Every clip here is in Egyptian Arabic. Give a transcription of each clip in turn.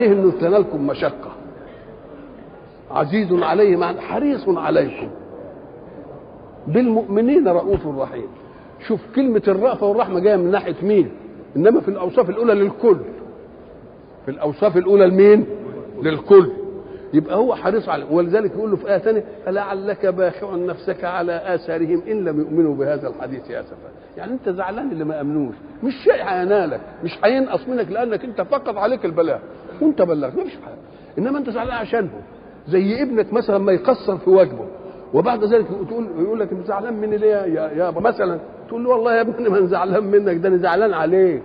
انه تنالكم مشقه عزيز عليه معنى حريص عليكم بالمؤمنين رؤوف رحيم شوف كلمة الرأفة والرحمة جاية من ناحية مين إنما في الأوصاف الأولى للكل في الأوصاف الأولى لمين للكل يبقى هو حريص عليه ولذلك يقول له في آية ثانية فلعلك باخع نفسك على آثارهم إن لم يؤمنوا بهذا الحديث أسفا يعني أنت زعلان اللي ما أمنوش مش شيء هينالك مش هينقص منك لأنك أنت فقط عليك البلاء وأنت بلغت مفيش حاجة إنما أنت زعلان عشانهم زي ابنك مثلا ما يقصر في واجبه وبعد ذلك تقول يقول لك انت زعلان مني ليه يا يابا مثلا تقول له والله يا ابني ما انا زعلان منك ده انا زعلان عليك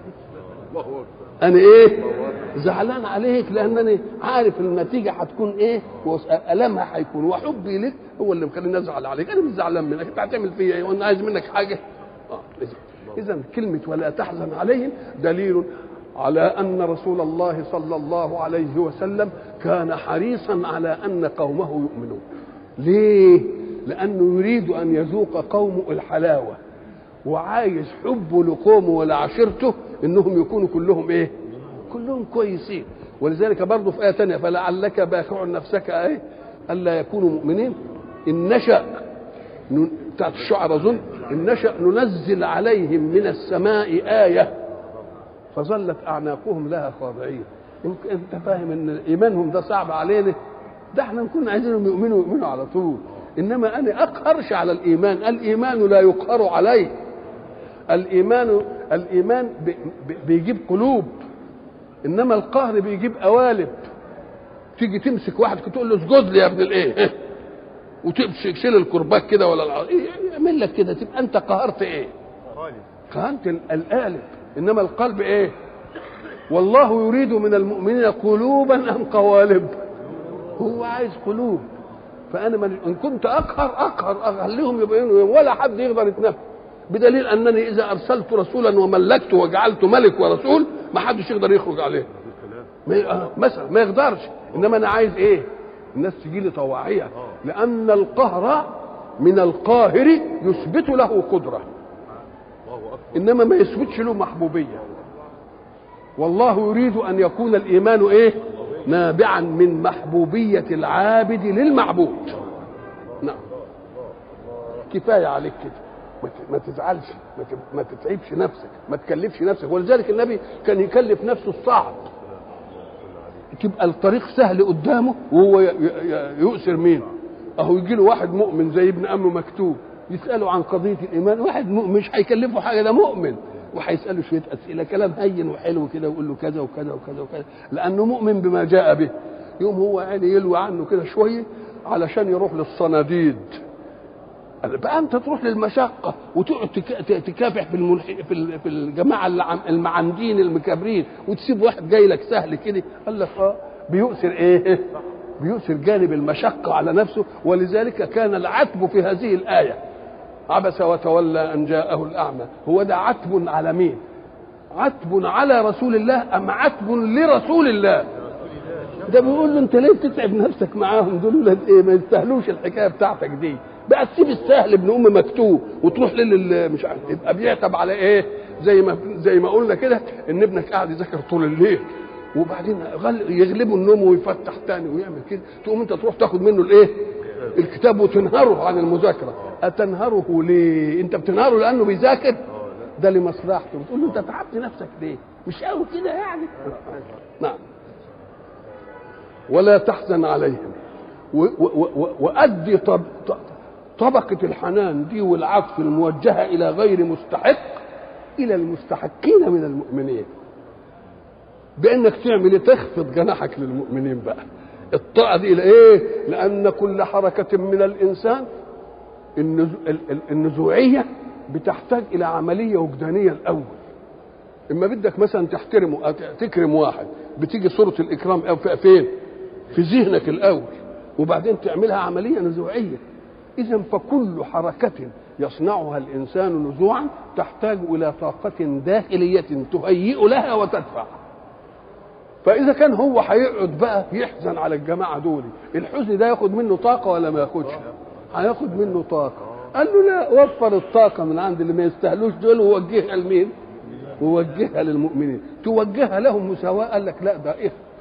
انا ايه زعلان عليك لانني عارف النتيجه هتكون ايه والمها هيكون وحبي لك هو اللي مخليني ازعل عليك انا مش زعلان منك انت هتعمل فيا ايه وانا عايز منك حاجه آه. اذا كلمه ولا تحزن عليهم دليل على ان رسول الله صلى الله عليه وسلم كان حريصا على ان قومه يؤمنون ليه لانه يريد ان يذوق قومه الحلاوه وعايز حبه لقومه ولعشيرته انهم يكونوا كلهم ايه كلهم كويسين ولذلك برضه في ايه ثانيه فلعلك باخع نفسك ايه الا يكونوا مؤمنين ان نشا بتاعت الشعر اظن ان نشا ننزل عليهم من السماء ايه فظلت اعناقهم لها خاضعين يمكن انت فاهم ان ايمانهم ده صعب علينا ده احنا نكون عايزينهم يؤمنوا يؤمنوا على طول انما انا اقهرش على الايمان الايمان لا يقهر عليه الايمان الايمان بيجيب قلوب انما القهر بيجيب قوالب تيجي تمسك واحد تقول له اسجد لي يا ابن الايه وتمسك شيل الكرباج كده ولا الع... يعمل لك كده تبقى انت قهرت ايه قهرت القالب انما القلب ايه والله يريد من المؤمنين قلوبا ام قوالب هو عايز قلوب فانا من ان كنت اقهر اقهر اخليهم يبينوا ولا حد يقدر يتنفس بدليل انني اذا ارسلت رسولا وملكته وجعلته ملك ورسول ما حدش يقدر يخرج عليه ما مثلا ما يقدرش انما انا عايز ايه الناس تجي لي طواعيه لان القهر من القاهر يثبت له قدره انما ما يثبتش له محبوبيه والله يريد ان يكون الايمان ايه نابعا من محبوبيه العابد للمعبود نعم كفايه عليك كده ما تزعلش ما تتعبش نفسك ما تكلفش نفسك ولذلك النبي كان يكلف نفسه الصعب تبقى الطريق سهل قدامه وهو يؤسر مين اهو يجي له واحد مؤمن زي ابن امه مكتوب يساله عن قضيه الايمان واحد مؤمن مش هيكلفه حاجه ده مؤمن وهيساله شويه اسئله كلام هين وحلو كده ويقول له كذا وكذا وكذا وكذا لانه مؤمن بما جاء به يوم هو يعني يلوي عنه كده شويه علشان يروح للصناديد بقى انت تروح للمشقه وتقعد تكافح في الملح... في في الجماعه المعندين المكابرين وتسيب واحد جاي لك سهل كده قال لك اه بيؤثر ايه؟ بيؤثر جانب المشقه على نفسه ولذلك كان العتب في هذه الايه عبس وتولى ان جاءه الاعمى هو ده عتب على مين؟ عتب على رسول الله ام عتب لرسول الله؟ ده بيقول له انت ليه بتتعب نفسك معاهم دول ولاد ايه ما يستاهلوش الحكايه بتاعتك دي بقى تسيب السهل ابن ام مكتوب وتروح لل مش عارف يبقى بيعتب على ايه زي ما زي ما قلنا كده ان ابنك قاعد يذاكر طول الليل وبعدين يغلبه النوم ويفتح تاني ويعمل كده تقوم انت تروح تاخد منه الايه الكتاب وتنهره عن المذاكره اتنهره ليه انت بتنهره لانه بيذاكر ده لمصلحته بتقول له انت تعبت نفسك ليه مش قوي كده يعني نعم ولا تحزن عليهم وأدي طب طبقة الحنان دي والعطف الموجهة إلى غير مستحق إلى المستحقين من المؤمنين بأنك تعمل إيه تخفض جناحك للمؤمنين بقى الطاعة دي لإيه؟ لأن كل حركة من الإنسان النزوعية بتحتاج إلى عملية وجدانية الأول إما بدك مثلا تحترمه تكرم واحد بتيجي صورة الإكرام فين؟ في ذهنك الأول وبعدين تعملها عمليه نزوعيه اذا فكل حركه يصنعها الانسان نزوعا تحتاج الى طاقه داخليه تهيئ لها وتدفع فاذا كان هو هيقعد بقى يحزن على الجماعه دول الحزن ده ياخد منه طاقه ولا ما ياخدش هياخد منه طاقه قال له لا وفر الطاقه من عند اللي ما يستاهلوش دول ووجهها لمين ووجهها للمؤمنين توجهها لهم مساواه قال لك لا ده إيه